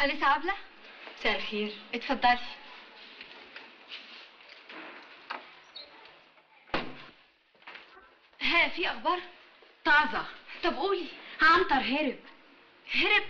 أنسة عبلة مساء الخير اتفضلي ها في أخبار طازة طب قولي عنتر هرب هرب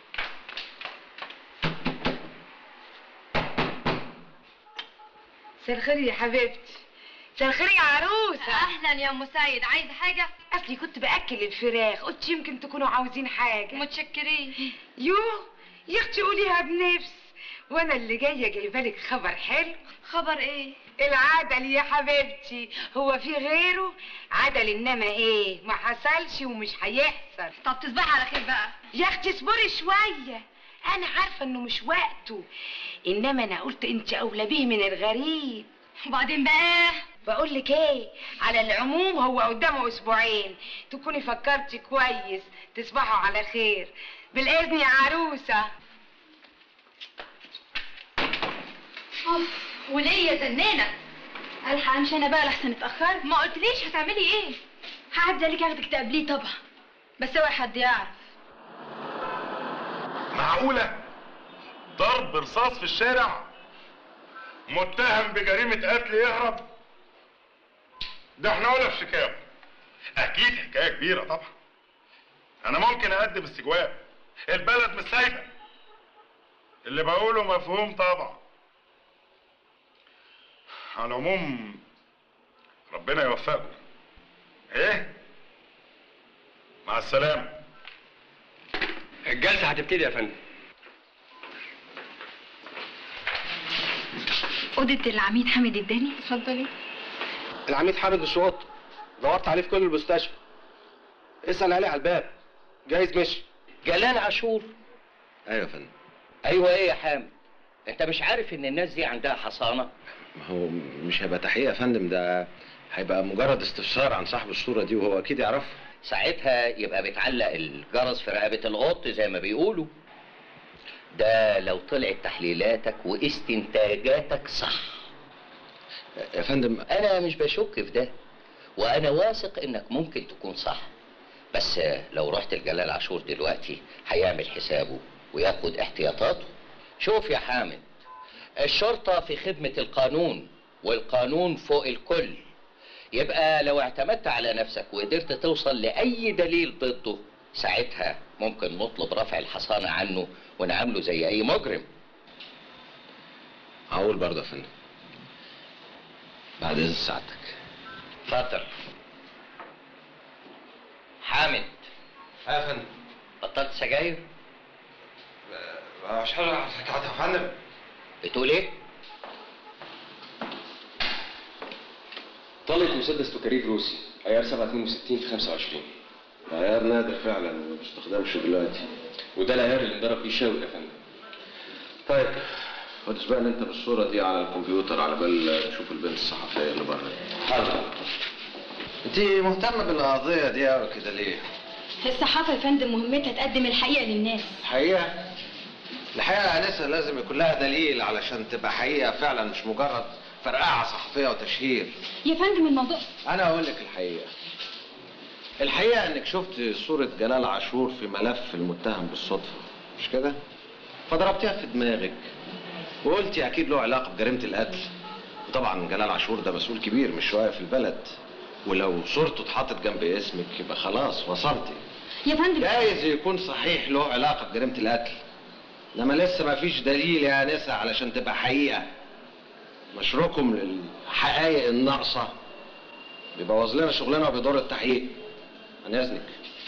مساء الخير يا حبيبتي مساء الخير يا عروسه أهلا يا أم سيد عايزة حاجة اصلي كنت باكل الفراخ قلت يمكن تكونوا عاوزين حاجه متشكرين يوه يا اختي قوليها بنفس وانا اللي جايه جايبه لك خبر حلو خبر إيه العدل يا حبيبتي هو في غيره عدل انما ايه ما حصلش ومش هيحصل طب تصبحي على خير بقى يا اختي اصبري شويه انا عارفه انه مش وقته انما انا قلت انت اولى به من الغريب وبعدين بقى بقول لك ايه على العموم هو قدامه اسبوعين تكوني فكرتي كويس تصبحوا على خير بالاذن يا عروسه أوف وليه يا زنانة الحق امشي انا بقى لحسن اتاخرت ما قلتليش هتعملي إيه هعدي عليك اخدك تقابليه طبعا بس اوعي حد يعرف معقولة ضرب رصاص في الشارع متهم بجريمة قتل يهرب ده احنا ولا في شيكاغو اكيد حكاية كبيرة طبعا انا ممكن اقدم استجواب البلد مش سايبة اللي بقوله مفهوم طبعا على العموم ربنا يوفقكم ايه مع السلامة الجلسة هتبتدي يا فندم اوضه العميد حامد اداني اتفضلي العميد حامد الشواط دورت عليه في كل المستشفى اسأل عليه على الباب جايز مشي جلال عاشور ايوه يا فندم ايوه ايه يا حامد انت مش عارف ان الناس دي عندها حصانه ما هو مش هيبقى تحقيق يا فندم ده هيبقى مجرد استفسار عن صاحب الصورة دي وهو اكيد يعرفها ساعتها يبقى بتعلق الجرس في رقبه القط زي ما بيقولوا ده لو طلعت تحليلاتك واستنتاجاتك صح يا فندم انا مش بشك في ده وانا واثق انك ممكن تكون صح بس لو رحت لجلال عاشور دلوقتي هيعمل حسابه وياخد احتياطاته شوف يا حامد الشرطة في خدمة القانون والقانون فوق الكل يبقى لو اعتمدت على نفسك وقدرت توصل لأي دليل ضده ساعتها ممكن نطلب رفع الحصانة عنه ونعامله زي أي مجرم هقول برضه يا فندم بعد اذن سعادتك اتفضل حامد يا فندم بطلت سجاير مش حاجة يا فندم بتقول ايه طلقت مسدس توكاريف روسي عيار 762 في 25 عيار نادر فعلا ما بيستخدمش دلوقتي وده العيار اللي انضرب فيه شاوي يا فندم طيب خد اسبقنا انت بالصورة دي على الكمبيوتر على بال نشوف البنت الصحفية اللي بره حاضر انت مهتمة بالقضية دي قوي كده ليه؟ الصحافه يا فندم مهمتها تقدم الحقيقه للناس الحقيقة الحقيقة يا أنسة لازم يكون لها دليل علشان تبقى حقيقة فعلا مش مجرد فرقعة صحفية وتشهير يا فندم الموضوع أنا أقول لك الحقيقة الحقيقة إنك شفت صورة جلال عاشور في ملف المتهم بالصدفة مش كده؟ فضربتيها في دماغك وقلتي أكيد له علاقة بجريمة القتل وطبعا جلال عاشور ده مسؤول كبير مش شوية في البلد ولو صورته اتحطت جنب اسمك يبقى خلاص وصلتي يا فندم جايز يكون صحيح له علاقة بجريمة القتل انما لسه ما فيش دليل يا نسا علشان تبقى حقيقة مشروعكم للحقائق الناقصة بيبوظ لنا شغلنا وبيضر التحقيق عن اذنك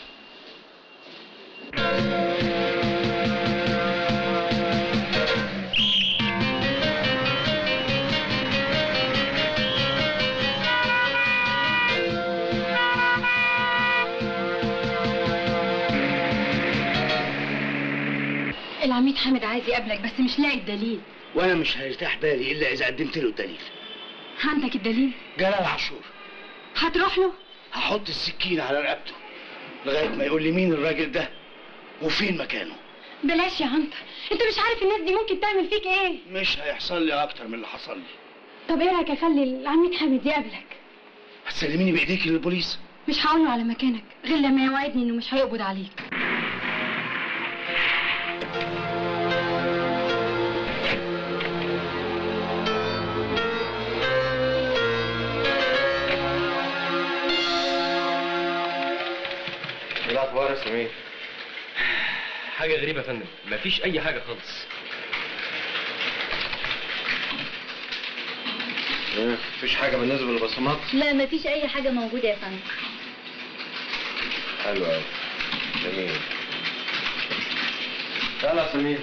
العميد حامد عايز يقابلك بس مش لاقي الدليل وانا مش هيرتاح بالي الا اذا قدمت له الدليل عندك الدليل جلال عاشور هتروح له هحط السكين على رقبته لغايه ما يقول لي مين الراجل ده وفين مكانه بلاش يا عنتر انت مش عارف الناس دي ممكن تعمل فيك ايه مش هيحصل لي اكتر من اللي حصل لي طب ايه رايك اخلي العميد حامد يقابلك هتسلميني بايديك للبوليس مش هقوله على مكانك غير لما يوعدني انه مش هيقبض عليك ايه الاخبار يا سمير؟ حاجة غريبة يا فندم مفيش أي حاجة خالص ايه مفيش حاجه بالنسبه للبصمات؟ لا مفيش اي حاجه موجوده يا فندم حلو قوي جميل يلا يا سمير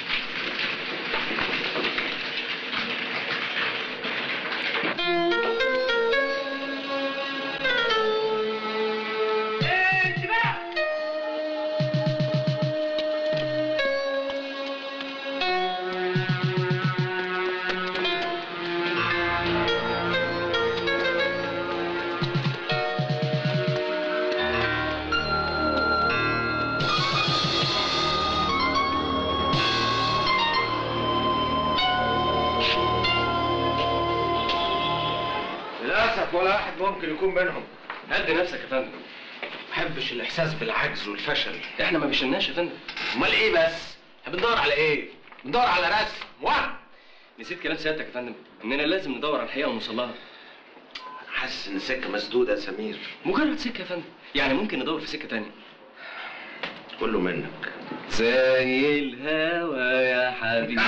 للاسف ولا واحد ممكن يكون منهم هد نفسك يا فندم ما بحبش الاحساس بالعجز والفشل احنا ما بيشلناش يا فندم امال ايه بس؟ احنا بندور على ايه؟ بندور على رسم وهم نسيت كلام سيادتك يا فندم إننا لازم ندور على الحقيقة ونوصل لها حاسس ان السكه مسدوده يا سمير مجرد سكة يا فندم يعني ممكن ندور في سكة تانية كله منك زي الهوى يا حبيبي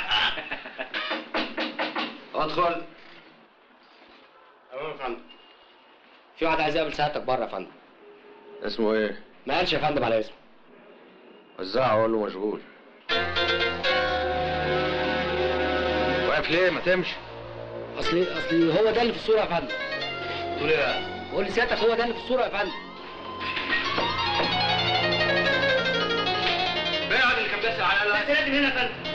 ادخل تمام يا فندم في واحد عايز يقابل سيادتك بره يا فندم اسمه ايه؟ ما قالش يا فندم على اسمه وزعه وقول له مشغول واقف ليه ما تمشي اصل اصل هو ده اللي في الصوره يا فندم تقول ايه بقول لسيادتك هو ده اللي في الصوره يا فندم بقى اللي كان بيسأل على لازم هنا يا فندم